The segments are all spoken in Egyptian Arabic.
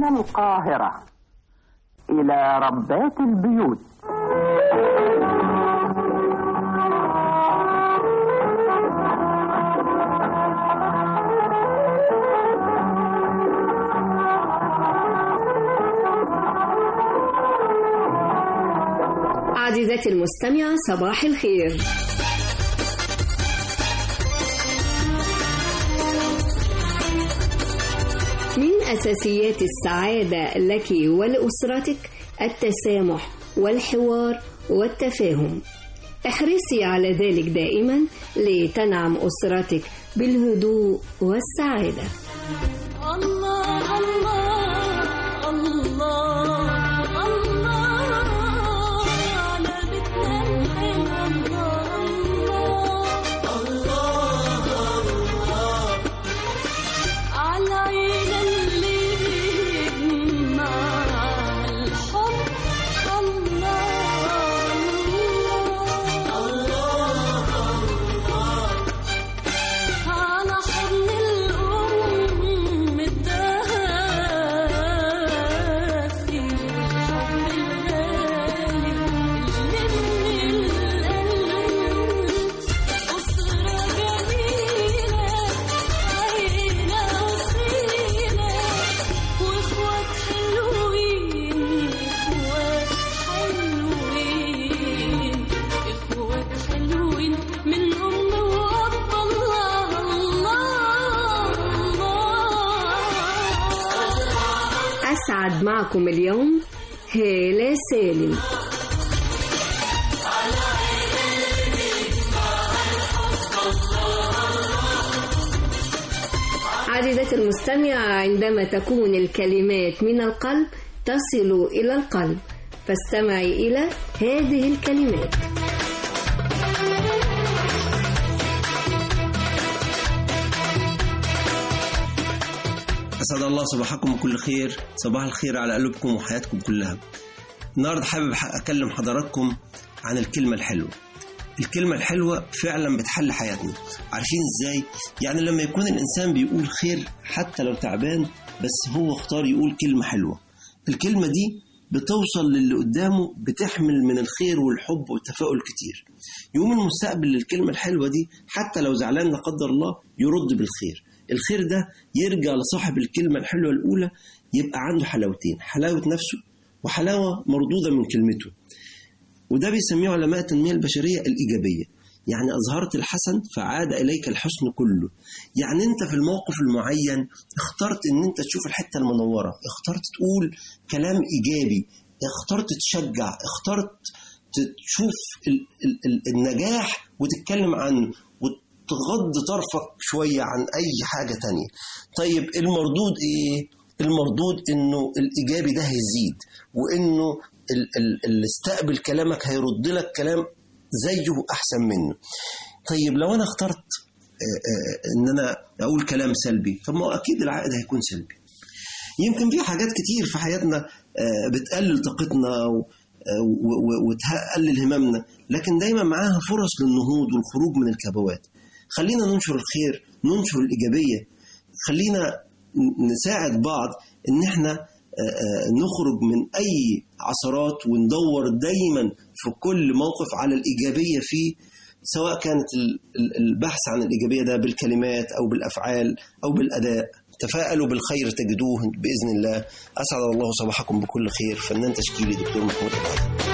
من القاهرة إلى ربات البيوت عزيزتي المستمعة صباح الخير من أساسيات السعادة لك ولأسرتك التسامح والحوار والتفاهم احرصي على ذلك دائما لتنعم أسرتك بالهدوء والسعادة الله الله الله الله على بيتنا الحلو الله الله على عين اللي بيجمع الحب الله الله على حضن الأم الدافي الحب الغالي اللي من القلب أسرة جميلة عيلة وسيلة وإخوات حلوين إخوات حلوين إخوات حلوين من أم وأب الله الله الله أسعد معكم اليوم هالة سالم عزيزتي المستمعة عندما تكون الكلمات من القلب تصل إلى القلب فاستمعي إلى هذه الكلمات أسعد الله صباحكم بكل خير صباح الخير على قلوبكم وحياتكم كلها النهاردة حابب أكلم حضراتكم عن الكلمة الحلوة الكلمة الحلوة فعلا بتحل حياتنا عارفين ازاي يعني لما يكون الإنسان بيقول خير حتى لو تعبان بس هو اختار يقول كلمة حلوة الكلمة دي بتوصل للي قدامه بتحمل من الخير والحب والتفاؤل كتير يقوم المستقبل للكلمة الحلوة دي حتى لو زعلان لا قدر الله يرد بالخير الخير ده يرجع لصاحب الكلمة الحلوة الأولى يبقى عنده حلاوتين حلاوة نفسه وحلاوة مردودة من كلمته وده بيسميه علماء التنمية البشرية الإيجابية يعني أظهرت الحسن فعاد إليك الحسن كله يعني أنت في الموقف المعين اخترت أن أنت تشوف الحتة المنورة اخترت تقول كلام إيجابي اخترت تشجع اخترت تشوف ال- ال- ال- النجاح وتتكلم عنه وتغض طرفك شوية عن أي حاجة تانية طيب المردود إيه؟ المردود إنه الإيجابي ده هيزيد وإنه ال- ال- اللي استقبل كلامك هيرد لك كلام زيه أحسن منه طيب لو أنا اخترت آه، آه، إن أنا أقول كلام سلبي طب ما هو أكيد العائد هيكون سلبي يمكن في حاجات كتير في حياتنا آه، بتقلل طاقتنا و- آه، و- و- وتقلل هممنا لكن دايما معاها فرص للنهوض والخروج من الكبوات خلينا ننشر الخير ننشر الإيجابية خلينا ن- نساعد بعض إن إحنا آه، آه، نخرج من أي عثرات وندور دايما في كل موقف على الإيجابية فيه سواء كانت ال- ال- البحث عن الإيجابية ده بالكلمات أو بالأفعال أو بالأداء تفاءلوا بالخير تجدوه بإذن الله أسعد الله صباحكم بكل خير فنان تشكيلي دكتور محمود إبراهيم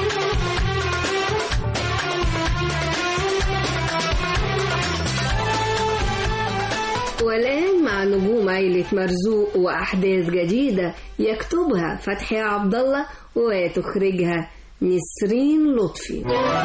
والآن مع نجوم عيلة مرزوق وأحداث جديدة يكتبها فتحي عبد الله وتخرجها نسرين لطفي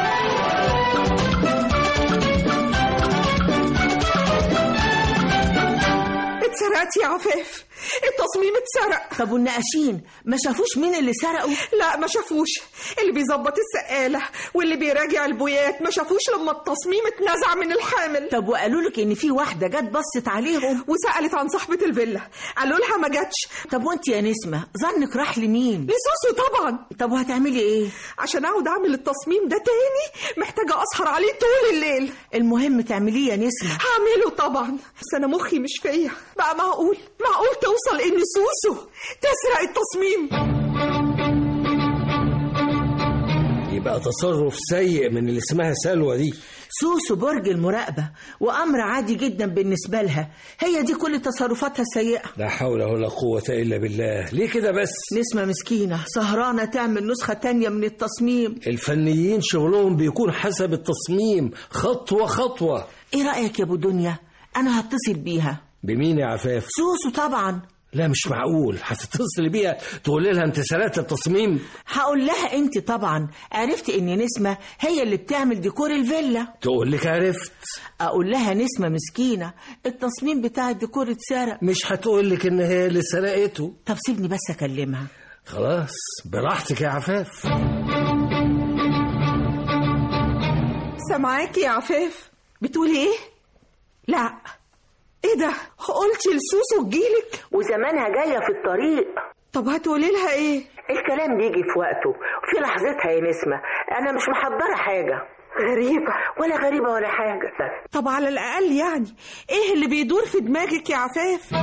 اتسرقت يا عفاف التصميم اتسرق طب والنقاشين ما شافوش مين اللي سرقوا لا ما شافوش اللي بيظبط السقالة واللي بيراجع البويات ما شافوش لما التصميم اتنزع من الحامل طب وقالوا لك ان في واحده جت بصت عليهم وسألت عن صاحبة الفيلا قالوا لها ما جاتش طب وانت يا نسمه ظنك راح لمين لسوسو طبعا طب وهتعملي ايه عشان اقعد اعمل التصميم ده تاني محتاجة اسهر عليه طول الليل المهم تعمليه يا نسمه هعمله طبعا بس انا مخي مش فيا بقى معقول معقول توصل إن سوسو تسرق التصميم يبقى تصرف سيء من اللي اسمها سلوى دي سوسو برج المراقبة وأمر عادي جدا بالنسبة لها هي دي كل تصرفاتها السيئة لا حول ولا قوة إلا بالله ليه كده بس نسمة مسكينة سهرانة تعمل نسخة تانية من التصميم الفنيين شغلهم بيكون حسب التصميم خطوة خطوة ايه رأيك يا ابو دنيا انا هتصل بيها بمين يا عفاف سوسو طبعا لا مش معقول هتتصل بيها تقول لها انت سرقت التصميم هقول لها انت طبعا عرفت ان نسمة هي اللي بتعمل ديكور الفيلا تقول لك عرفت اقول لها نسمة مسكينة التصميم بتاع الديكور اتسرق مش هتقول لك ان هي اللي سرقته طب سيبني بس اكلمها خلاص براحتك يا عفاف سامعاكي يا عفاف بتقولي ايه لا ايه ده قلتي لسوسو تجيلك وزمانها جاية في الطريق طب هتقولي لها ايه الكلام بيجي في وقته في لحظتها يا نسمة انا مش محضرة حاجة غريبة ولا غريبة ولا حاجة طب على الأقل يعني إيه اللي بيدور في دماغك يا عفاف؟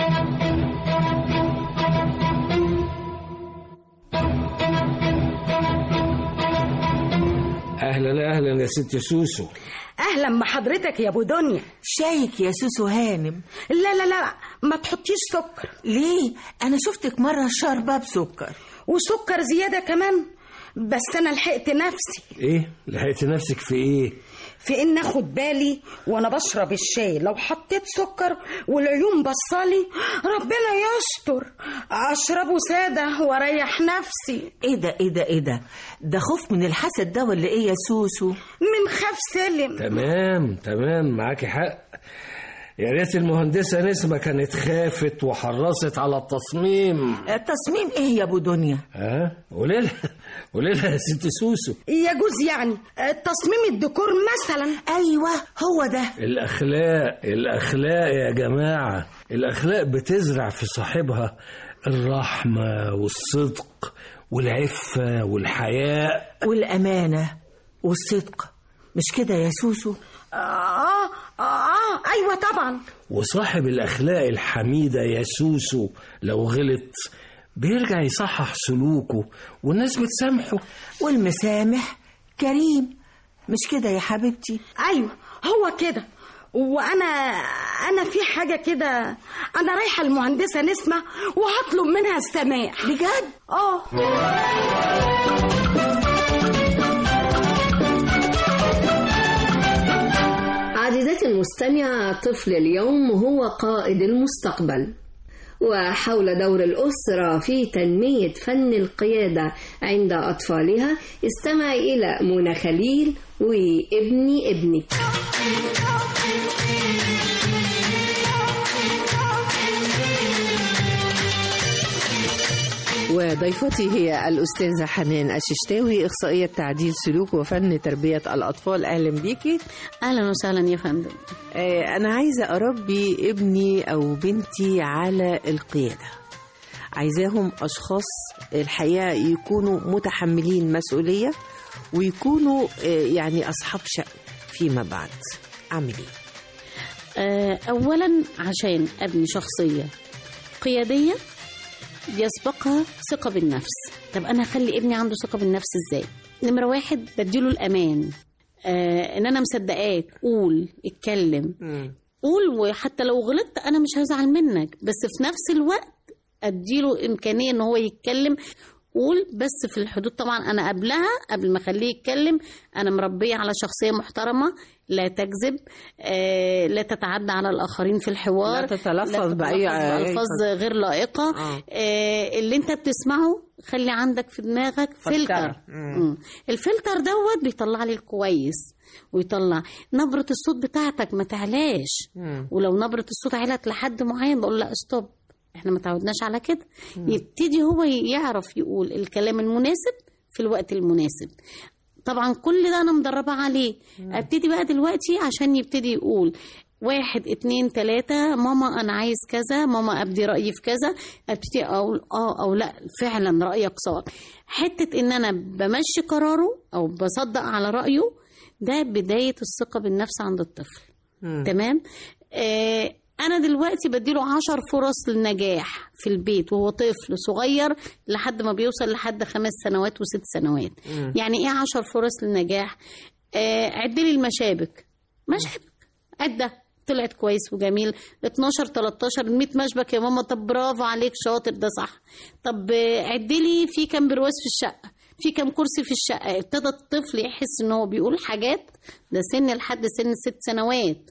اهلا اهلا يا ست سوسو اهلا بحضرتك يا ابو دنيا شايك يا سوسو هانم لا لا لا ما تحطيش سكر ليه انا شفتك مرة شاربة بسكر وسكر زياده كمان بس انا لحقت نفسي ايه لحقت نفسك في ايه في ان اخد بالي وانا بشرب الشاي لو حطيت سكر والعيون بصالي ربنا يستر اشربه ساده واريح نفسي ايه ده ايه ده ايه ده ده خوف من الحسد ده ولا ايه يا سوسو من خاف سلم تمام تمام معاكي حق يا ريت المهندسة نسمة كانت خافت وحرصت على التصميم التصميم ايه يا ابو دنيا ها قولي لها قولي لها يا ست سوسو يجوز يعني تصميم الديكور مثلا ايوه هو ده الأخلاق الأخلاق يا جماعة الأخلاق بتزرع في صاحبها الرحمة والصدق والعفة والحياء والامانة والصدق مش كده يا سوسو آه, آه, آه أيوة طبعا وصاحب الأخلاق الحميدة يا سوسو لو غلط بيرجع يصحح سلوكه والناس بتسامحه والمسامح كريم مش كده يا حبيبتي أيوة هو كده وأنا أنا في حاجة كده أنا رايحة المهندسة نسمة وهطلب منها السماح بجد آه عزيزتي المستمعة طفل اليوم هو قائد المستقبل وحول دور الأسرة في تنمية فن القيادة عند أطفالها استمع إلى منى خليل وابني ابنك وضيفتي هي الأستاذة حنان الششتاوي إخصائية تعديل سلوك وفن تربية الأطفال أهلا بيكي اهلا وسهلا يا فندم آه، أنا عايزة أربي ابني أو بنتي على القيادة عايزاهم أشخاص الحقيقة يكونوا متحملين مسؤولية ويكونوا آه، يعني أصحاب شأن فيما بعد أعمل إيه؟ آه، اولا عشان ابني شخصيه قياديه يسبقها ثقه بالنفس طب انا هخلي ابني عنده ثقه بالنفس ازاي نمره واحد بديله الامان آه ان انا مصدقاك قول اتكلم قول وحتى لو غلطت انا مش هزعل منك بس في نفس الوقت اديله امكانيه ان هو يتكلم قول بس في الحدود طبعا انا قبلها قبل ما اخليه يتكلم انا مربيه على شخصيه محترمه لا تكذب آه لا تتعدى على الاخرين في الحوار لا تتلفظ لا بأي- تتلفظ بألفاظ غير لائقه آه. آه اللي انت بتسمعه خلي عندك في دماغك فلتر مم. الفلتر دوت بيطلع لي الكويس ويطلع نبرة الصوت بتاعتك ما تعلاش ولو نبرة الصوت علت لحد معين بقول لا استوب احنا ما تعودناش على كده يبتدي هو يعرف يقول الكلام المناسب في الوقت المناسب طبعا كل ده انا مدربه عليه ابتدي بقى دلوقتي عشان يبتدي يقول واحد اتنين تلاتة ماما أنا عايز كذا ماما أبدي رأيي في كذا أبتدي أقول آه أو لا فعلا رأيك صار حتة إن أنا بمشي قراره أو بصدق على رأيه ده بداية الثقة بالنفس عند الطفل تمام آه انا دلوقتي بديله عشر فرص للنجاح في البيت وهو طفل صغير لحد ما بيوصل لحد خمس سنوات وست سنوات مم. يعني ايه عشر فرص للنجاح آه عدلي المشابك مشابك عدة طلعت كويس وجميل 12 13 100 مشبك يا ماما طب برافو عليك شاطر ده صح طب آه، عدلي في كام برواز في الشقه في كام كرسي في الشقه ابتدى الطفل يحس ان هو بيقول حاجات ده سن لحد سن ست سنوات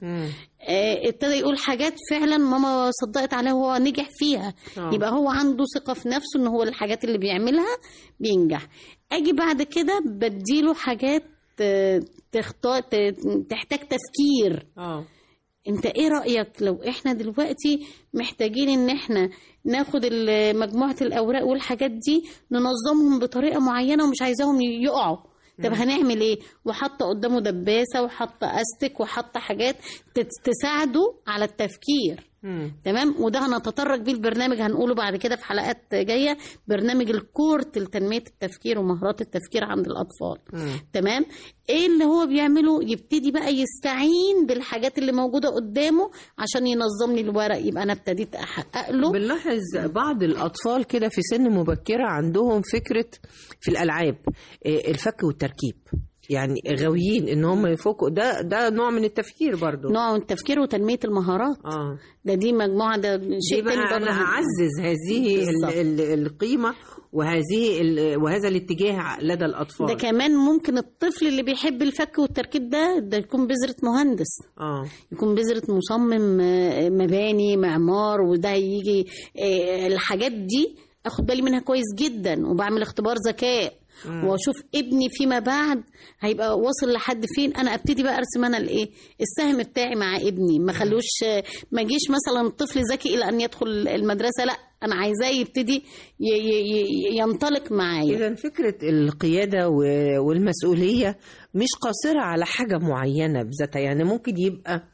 آه، ابتدى يقول حاجات فعلا ماما صدقت عليها وهو نجح فيها آه. يبقى هو عنده ثقة في نفسه ان هو الحاجات اللي بيعملها بينجح اجي بعد كده بديله حاجات آه، تختار ت- تحتاج تفكير اه انت ايه رأيك لو احنا دلوقتي محتاجين ان احنا ناخد ال- مجموعة الاوراق والحاجات دي ننظمهم بطريقة معينة ومش عايزاهم يقعوا طب مم. هنعمل ايه وحاطه قدامه دباسه وحاطه استك وحاطه حاجات تت- تساعده على التفكير تمام وده هنتطرق بيه البرنامج هنقوله بعد كده في حلقات جايه برنامج الكورت لتنميه التفكير ومهارات التفكير عند الاطفال تمام ايه اللي هو بيعمله يبتدي بقى يستعين بالحاجات اللي موجوده قدامه عشان ينظم لي الورق يبقى انا ابتديت احقق له بنلاحظ بعض الأطفال كده في سن مبكرة عندهم فكرة في الألعاب آه، الفك والتركيب يعني غاويين ان هم يفكوا ده ده نوع من التفكير برضو نوع من التفكير وتنميه المهارات اه ده دي مجموعه ده دي شيء بقى تاني برضه انا هن- اعزز هذه بالظبط. ال- ال- القيمه وهذه ال- وهذا الاتجاه لدى الاطفال ده كمان ممكن الطفل اللي بيحب الفك والتركيب ده ده يكون بذرة مهندس اه يكون بذرة مصمم آه، مباني معمار وده يجي آه، الحاجات دي اخد بالي منها كويس جدا وبعمل اختبار ذكاء مم. واشوف ابني فيما بعد هيبقى واصل لحد فين انا ابتدي بقى ارسم انا الايه السهم بتاعي مع ابني ما خلوش ما اجيش مثلا الطفل ذكي الى ان يدخل المدرسه لا انا عايزاه يبتدي ي- ي- ي- ينطلق معايا اذا فكره القياده و- والمسؤوليه مش قاصره على حاجه معينه بذاتها يعني ممكن يبقى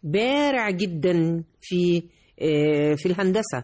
بارع جدا في آه، في الهندسه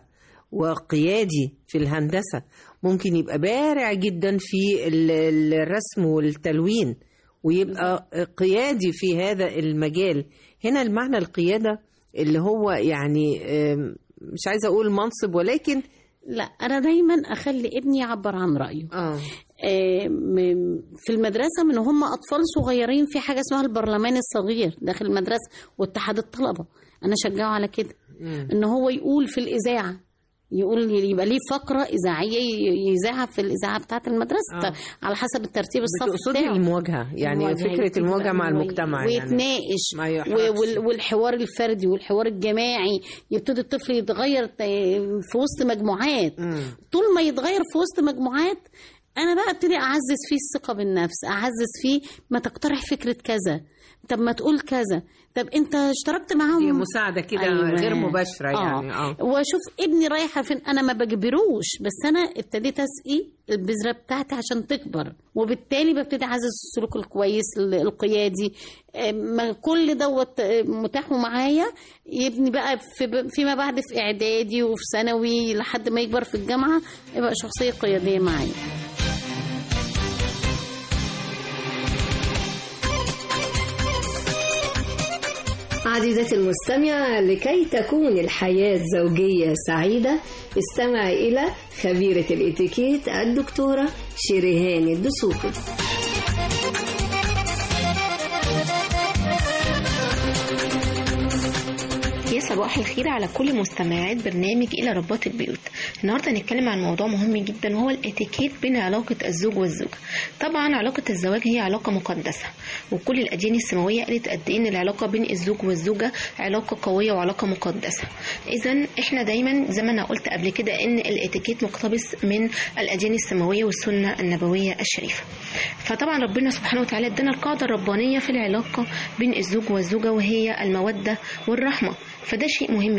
وقيادي في الهندسه ممكن يبقى بارع جدا في ال- ال- الرسم والتلوين ويبقى قيادي في هذا المجال هنا المعنى القياده اللي هو يعني آم، مش عايزه اقول منصب ولكن لا انا دايما اخلي ابني يعبر عن رايه اه آه، م- في المدرسه من هم اطفال صغيرين في حاجه اسمها البرلمان الصغير داخل المدرسه واتحاد الطلبه انا شجعه على كده ان هو يقول في الاذاعه يقول يبقى ليه فقره اذاعيه ي- يذاعها في الاذاعه بتاعه المدرسه آه. على حسب الترتيب الصف بتقصدي بتاعه المواجهه يعني المواجهة فكره يبتدي المواجهه بقى مع إنه المجتمع يعني ويتناقش ما و- يحرجش. وال- والحوار الفردي والحوار الجماعي يبتدي الطفل يتغير ت- في وسط مجموعات طول ما يتغير في وسط مجموعات انا بقى ابتدي اعزز فيه الثقه بالنفس اعزز فيه ما تقترح فكره كذا طب ما تقول كذا طب انت اشتركت معاهم هي مساعده كده غير مباشره يعني اه واشوف ابني رايحه فين انا ما بجبروش بس انا ابتديت اسقي البذره بتاعتي عشان تكبر وبالتالي ببتدي اعزز السلوك الكويس ال- القيادي آه، ما كل دوت آه، متاح معايا يبني بقى في فيما بعد في اعدادي وفي ثانوي لحد ما يكبر في الجامعه يبقى شخصيه قياديه معايا عزيزتي المستمعة لكي تكون الحياة الزوجية سعيدة استمعي إلى خبيرة الإتيكيت الدكتورة شريهان الدسوقي يا صباح الخير على كل مستمعات برنامج إلى رباط البيوت النهاردة هنتكلم عن موضوع مهم جدا وهو الاتيكيت بين علاقة الزوج والزوجة طبعا علاقة الزواج هي علاقة مقدسة وكل الأديان السماوية قالت قد إيه إن العلاقة بين الزوج والزوجة علاقة قوية وعلاقة مقدسة إذا إحنا دايما زي ما أنا قلت قبل كده إن الاتيكيت مقتبس من الأديان السماوية والسنة النبوية الشريفة فطبعا ربنا سبحانه وتعالى ادانا القاعدة الربانية في العلاقة بين الزوج والزوجة وهي المودة والرحمة فده شيء مهم جدا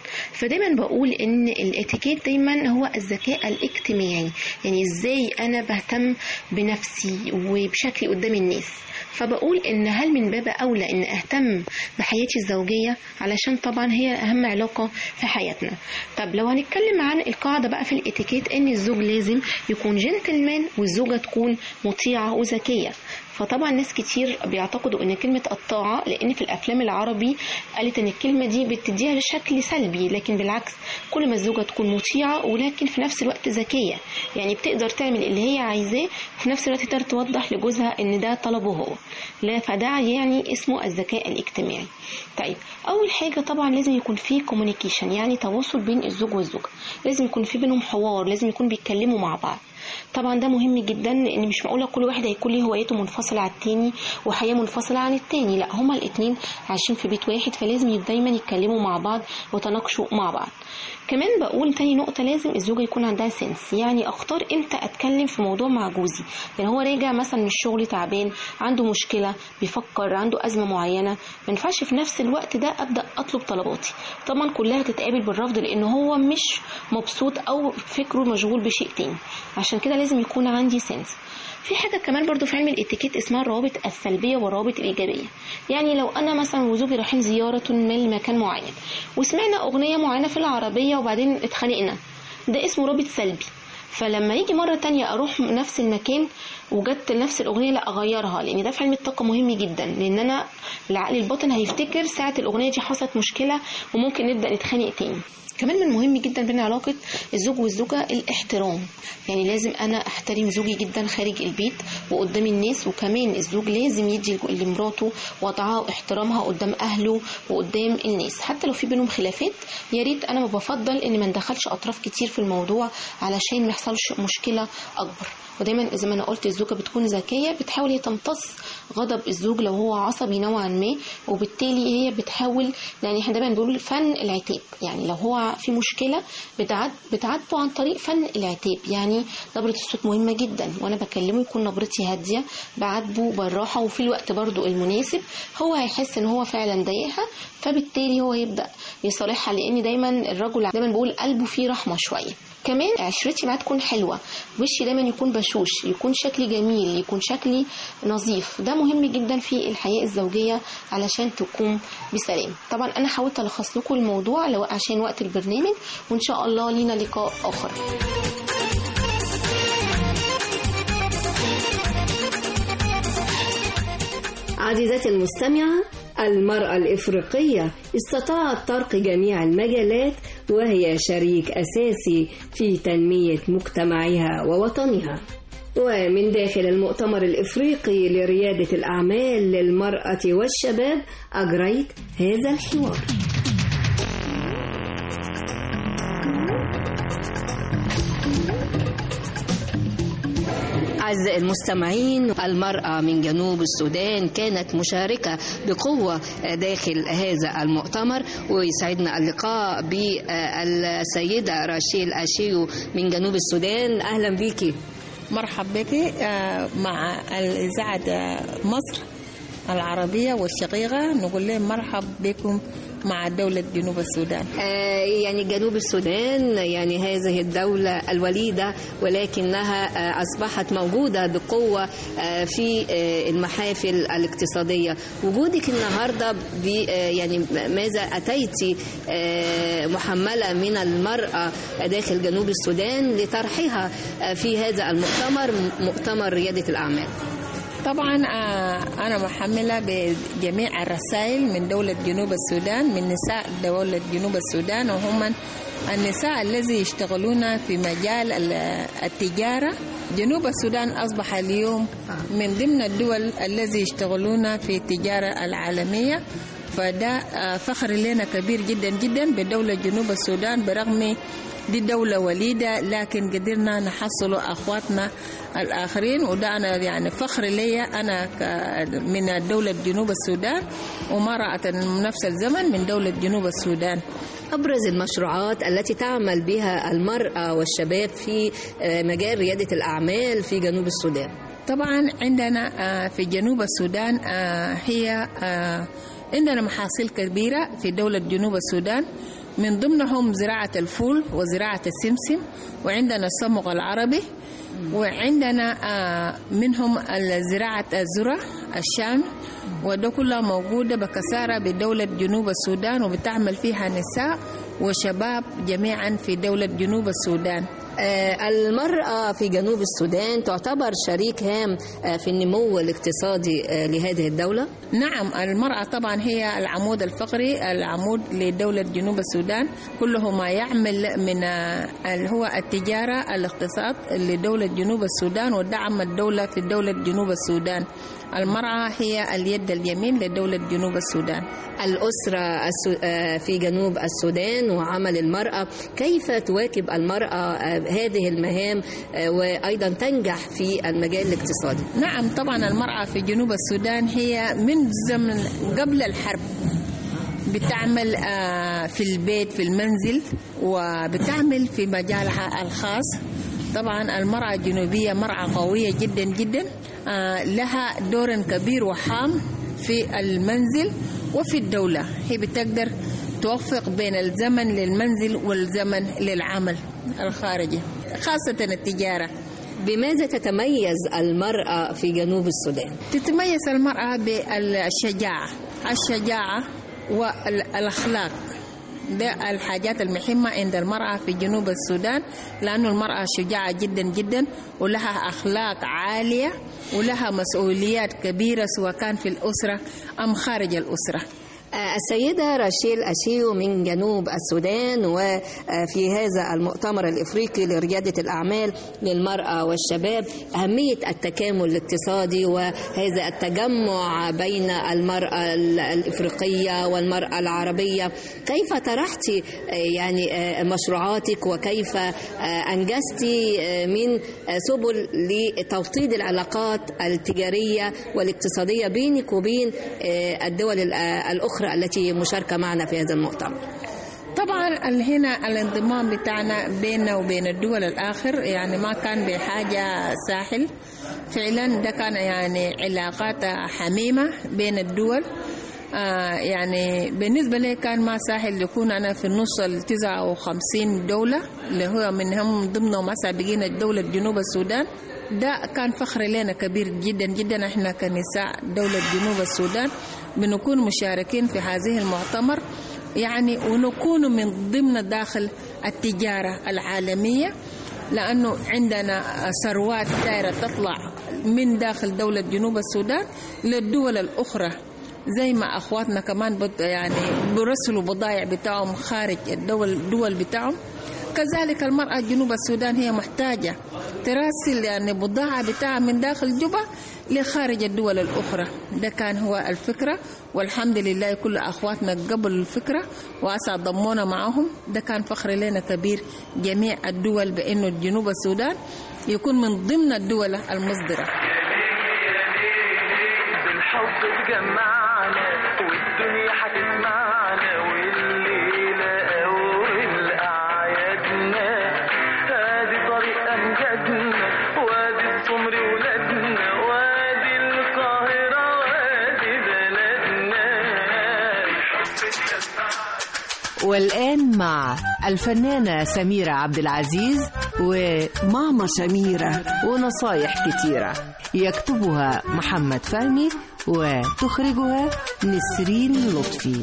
فدايما بقول ان الاتيكيت دايما هو الذكاء الاجتماعي يعني ازاي انا بهتم بنفسي وبشكلي قدام الناس فبقول ان هل من باب اولى ان اهتم بحياتي الزوجيه علشان طبعا هي اهم علاقه في حياتنا طب لو هنتكلم عن القاعده بقى في الاتيكيت ان الزوج لازم يكون جنتلمان والزوجه تكون مطيعه وذكيه فطبعا ناس كتير بيعتقدوا ان كلمه الطاعه لان في الافلام العربي قالت ان الكلمه دي بتديها بشكل سلبي لكن بالعكس كل ما الزوجه تكون مطيعه ولكن في نفس الوقت ذكيه يعني بتقدر تعمل اللي هي عايزاه وفي نفس الوقت تقدر توضح لجوزها ان ده طلبه هو لا فده يعني اسمه الذكاء الاجتماعي طيب اول حاجه طبعا لازم يكون في كوميونيكيشن يعني تواصل بين الزوج والزوجه لازم يكون في بينهم حوار لازم يكون بيتكلموا مع بعض طبعا ده مهم جدا لان مش معقوله كل واحد هيكون ليه هوايته منفصله عن التاني وحياه منفصله عن التاني لا هما الاتنين عايشين في بيت واحد فلازم دايما يتكلموا مع بعض وتناقشوا مع بعض كمان بقول تاني نقطة لازم الزوجة يكون عندها سنس يعني اختار امتى اتكلم في موضوع مع جوزي يعني هو راجع مثلا من الشغل تعبان عنده مشكلة بيفكر عنده أزمة معينة ما ينفعش في نفس الوقت ده أبدأ أطلب طلباتي طبعا كلها تتقابل بالرفض لأن هو مش مبسوط أو فكره مشغول بشيء تاني عشان كده لازم يكون عندي سنس في حاجة كمان برضو في علم الاتيكيت اسمها الروابط السلبية والروابط الإيجابية يعني لو أنا مثلا وزوجي رايحين زيارة ما لمكان معين وسمعنا أغنية معينة في العربية وبعدين اتخانقنا ده اسمه رابط سلبي فلما يجي مرة تانية أروح نفس المكان وجدت نفس الأغنية لا أغيرها لأن ده في علم الطاقة مهم جدا لأن أنا العقل الباطن هيفتكر ساعة الأغنية دي حصلت مشكلة وممكن نبدأ نتخانق تاني كمان من مهم جدا بين علاقة الزوج والزوجة الاحترام يعني لازم أنا أحترم زوجي جدا خارج البيت وقدام الناس وكمان الزوج لازم يدي لمراته وضعها واحترامها قدام أهله وقدام الناس حتى لو في بينهم خلافات يا ريت أنا ما بفضل إن ما ندخلش أطراف كتير في الموضوع علشان ما يحصلش مشكلة أكبر ودايما زي ما انا قلت الزوجه بتكون ذكيه بتحاول هي تمتص غضب الزوج لو هو عصبي نوعا ما وبالتالي هي بتحاول يعني احنا دايما بنقول فن العتاب يعني لو هو في مشكله بتعد بتعاتبه عن طريق فن العتاب يعني نبره الصوت مهمه جدا وانا بكلمه يكون نبرتي هاديه بعاتبه بالراحه وفي الوقت برضو المناسب هو هيحس ان هو فعلا ضايقها فبالتالي هو يبدا يصالحها لان دايما الرجل دايما بيقول قلبه فيه رحمه شويه كمان عشرتي معاه تكون حلوه وشي دايما يكون بشوش يكون شكلي جميل يكون شكلي نظيف ده مهم جدا في الحياه الزوجيه علشان تقوم بسلام طبعا انا حاولت الخص لكم الموضوع لو عشان وقت البرنامج وان شاء الله لينا لقاء اخر عزيزتي المستمعة المرأة الإفريقية استطاعت طرق جميع المجالات وهي شريك أساسي في تنمية مجتمعها ووطنها ومن داخل المؤتمر الإفريقي لريادة الأعمال للمرأة والشباب أجريت هذا الحوار أعزائي المستمعين المرأة من جنوب السودان كانت مشاركة بقوة داخل هذا المؤتمر ويسعدنا اللقاء بالسيدة راشيل أشيو من جنوب السودان أهلا بيكي مرحب بك مع الإذاعة مصر العربية والشقيقة نقول لهم مرحب بكم مع دولة جنوب السودان آه يعني جنوب السودان يعني هذه الدولة الوليدة ولكنها آه أصبحت موجودة بقوة آه في المحافل الاقتصادية وجودك النهاردة يعني ماذا أتيت محملة من المرأة داخل جنوب السودان لطرحها في هذا المؤتمر مؤتمر ريادة الأعمال طبعا أنا محملة بجميع الرسائل من دولة جنوب السودان من نساء دولة جنوب السودان وهم النساء الذي يشتغلون في مجال التجارة جنوب السودان أصبح اليوم من ضمن الدول الذي يشتغلون في التجارة العالمية فده فخر لنا كبير جدا جدا بدولة جنوب السودان برغم دي دولة وليدة لكن قدرنا نحصل أخواتنا الآخرين وده أنا يعني فخر لي أنا من دولة جنوب السودان ومرأة نفس الزمن من دولة جنوب السودان أبرز المشروعات التي تعمل بها المرأة والشباب في مجال ريادة الأعمال في جنوب السودان طبعا عندنا في جنوب السودان هي عندنا محاصيل كبيرة في دولة جنوب السودان من ضمنهم زراعة الفول وزراعة السمسم وعندنا الصمغ العربي وعندنا آه، منهم زراعة الذرة الشام وده كلها موجودة بكثارة بدولة جنوب السودان وبتعمل فيها نساء وشباب جميعا في دولة جنوب السودان آه، المرأة في جنوب السودان تعتبر شريك هام آه، في النمو الاقتصادي آه، لهذه الدولة نعم المرأة طبعا هي العمود الفقري العمود لدولة جنوب السودان كله ما يعمل من آه، اللي هو التجارة الاقتصاد لدولة جنوب السودان ودعم الدولة في دولة جنوب السودان المرأة هي اليد اليمين لدولة جنوب السودان الأسرة السو- آه، في جنوب السودان وعمل المرأة كيف تواكب المرأة آه، هذه المهام آه، وأيضا تنجح في المجال الاقتصادي نعم طبعا المرأة في جنوب السودان هي من زمن قبل الحرب بتعمل آه، في البيت في المنزل وبتعمل في مجالها الخاص طبعا المرأة الجنوبية مرأة قوية جدا جدا آه، لها دور كبير وحام في المنزل وفي الدولة هي بتقدر توفق بين الزمن للمنزل والزمن للعمل الخارجي خاصة التجارة بماذا تتميز المرأة في جنوب السودان؟ تتميز المرأة بالشجاعة الشجاعة والأخلاق ده الحاجات المهمة عند المرأة في جنوب السودان لأن المرأة شجاعة جدا جدا ولها أخلاق عالية ولها مسؤوليات كبيرة سواء كان في الأسرة أم خارج الأسرة آه، السيدة راشيل أشيو من جنوب السودان وفي هذا المؤتمر الإفريقي لريادة الأعمال للمرأة والشباب أهمية التكامل الاقتصادي وهذا التجمع بين المرأة ال- الإفريقية والمرأة العربية كيف طرحت آه، يعني آه، مشروعاتك وكيف آه، أنجزت آه، من آه، سبل لتوطيد العلاقات التجارية والاقتصادية بينك وبين آه، الدول ال- آه، الأخرى التي مشاركة معنا في هذا المؤتمر طبعا ال- هنا الانضمام بتاعنا بيننا وبين الدول الآخر يعني ما كان بحاجة ساحل فعلا ده كان يعني علاقات حميمة بين الدول آه يعني بالنسبة لي كان ما سهل يكون أنا في النص ال 59 دولة اللي هو منهم ضمنهم هسه بقينا دولة جنوب السودان ده كان فخر لنا كبير جدا جدا احنا كنساء دولة جنوب السودان بنكون مشاركين في هذه المؤتمر يعني ونكون من ضمن داخل التجارة العالمية لأنه عندنا ثروات دايرة تطلع من داخل دولة جنوب السودان للدول الأخرى زي ما أخواتنا كمان بد يعني برسلوا بضائع بتاعهم خارج الدول الدول بتاعهم كذلك المرأة جنوب السودان هي محتاجة تراسل يعني بضاعة بتاعها من داخل جوبا لخارج الدول الأخرى ده كان هو الفكرة والحمد لله كل أخواتنا قبلوا الفكرة وأسعد ضمونا معهم ده كان فخر لنا كبير جميع الدول بأنه جنوب السودان يكون من ضمن الدول المصدرة بالحب تجمعنا والدنيا هتسمعنا والليلة أول أعيادنا هادي طريق أمجادنا وادي السمر ولادنا وادي القاهرة وادي بلدنا والآن مع الفنانة سميرة عبد العزيز وماما سميرة ونصايح كتيرة يكتبها محمد فهمي وتخرجها نسرين لطفي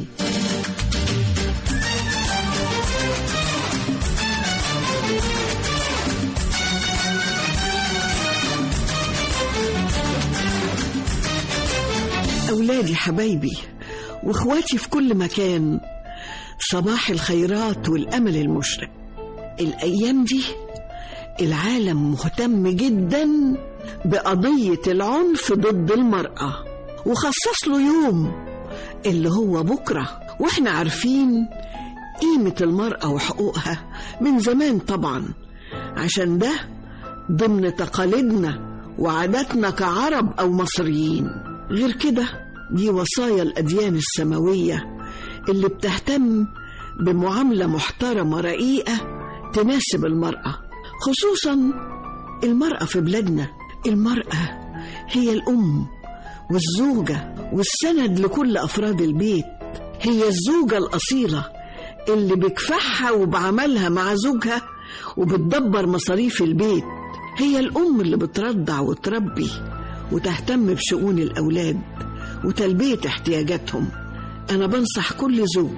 أولادي حبايبي وإخواتي في كل مكان صباح الخيرات والأمل المشرق الأيام دي العالم مهتم جدا بقضية العنف ضد المرأة وخصص له يوم اللي هو بكرة واحنا عارفين قيمة المرأة وحقوقها من زمان طبعا عشان ده ضمن تقاليدنا وعاداتنا كعرب أو مصريين غير كده دي وصايا الأديان السماوية اللي بتهتم بمعاملة محترمة رقيقة تناسب المرأة خصوصا المرأة في بلادنا المرأة هي الأم والزوجة والسند لكل أفراد البيت هي الزوجة الأصيلة اللي بكفاحها وبعملها مع زوجها وبتدبر مصاريف البيت هي الأم اللي بترضع وتربي وتهتم بشؤون الأولاد وتلبية احتياجاتهم أنا بنصح كل زوج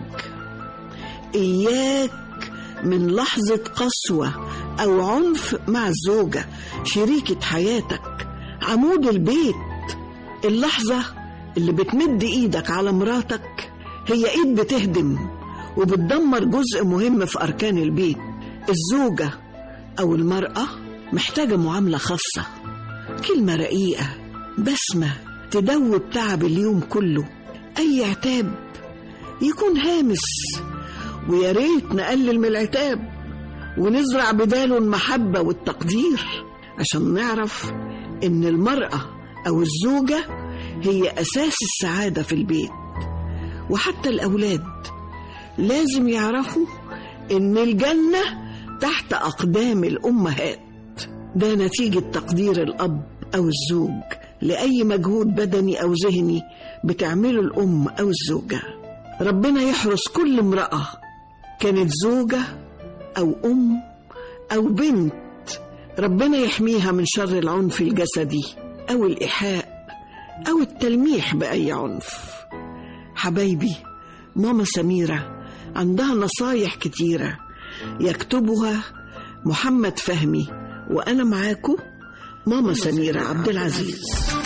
إياك من لحظة قسوة أو عنف مع الزوجة شريكة حياتك عمود البيت اللحظة اللي بتمد إيدك على مراتك هي إيد بتهدم وبتدمر جزء مهم في أركان البيت الزوجة أو المرأة محتاجة معاملة خاصة كلمة رقيقة بسمة تدوب تعب اليوم كله أي عتاب يكون هامس ويا ريت نقلل من العتاب ونزرع بداله المحبة والتقدير عشان نعرف إن المرأة أو الزوجة هي أساس السعادة في البيت وحتى الأولاد لازم يعرفوا إن الجنة تحت أقدام الأمهات ده نتيجة تقدير الأب أو الزوج لأي مجهود بدني أو ذهني بتعمله الأم أو الزوجة ربنا يحرس كل امرأة كانت زوجة أو أم أو بنت ربنا يحميها من شر العنف الجسدي أو الإيحاء أو التلميح بأي عنف حبايبي ماما سميرة عندها نصايح كتيرة يكتبها محمد فهمي وأنا معاكم ماما سميرة عبد العزيز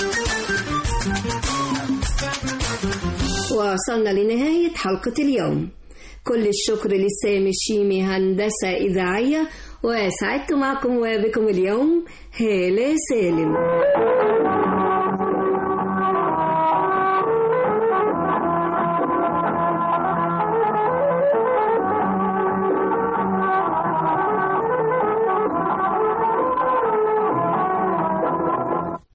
وصلنا لنهاية حلقة اليوم كل الشكر لسامي الشيمي هندسة إذاعية وسعدت معكم وبكم اليوم هالة سالم